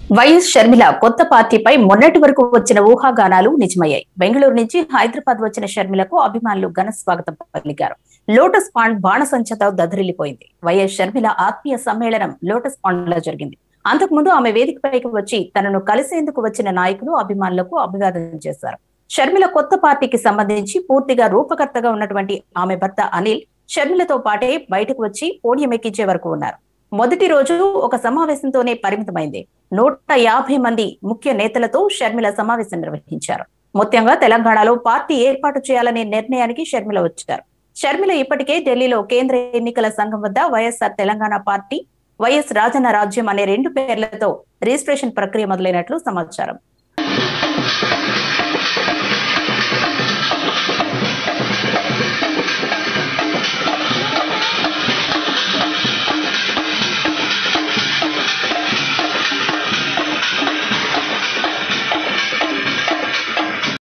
YS Sharmila కొత్త పార్టీపై మొన్నటి వరకు వచ్చిన ఊహాగానాలు నిజమయ్యాయి బెంగళూరు నుంచి హైదరాబాద్ వచ్చిన షర్మిలకు అభిమానులు ఘన స్వాగతం పలికారు లోటస్ పాండ్ బాణసంచతో దద్దరిల్లిపోయింది వైఎస్ షర్మిల ఆత్మీయ సమ్మేళనం లోటస్ పాండ్ లో జరిగింది అంతకుముందు ఆమె వేదికపైకి వచ్చి తనను కలిసేందుకు వచ్చిన నాయకులు అభిమానులకు అభివాదం చేశారు షర్మిల కొత్త పార్టీకి సంబంధించి పూర్తిగా రూపకర్తగా ఉన్నటువంటి ఆమె భర్త అనిల్ షర్మిలతో పాటే బయటకు వచ్చి పోడియం ఎక్కించే వరకు ఉన్నారు మొదటి రోజు ఒక సమావేశంతోనే పరిమితమైంది నూట యాభై మంది ముఖ్య నేతలతో షర్మిల సమావేశం నిర్వహించారు ముఖ్యంగా తెలంగాణలో పార్టీ ఏర్పాటు చేయాలనే నిర్ణయానికి షర్మిల వచ్చారు షర్మిల ఇప్పటికే ఢిల్లీలో కేంద్ర ఎన్నికల సంఘం వద్ద YSR Telangana party YS Rajanna Rajyam అనే రెండు పేర్లతో రిజిస్ట్రేషన్ ప్రక్రియ మొదలైనట్లు సమాచారం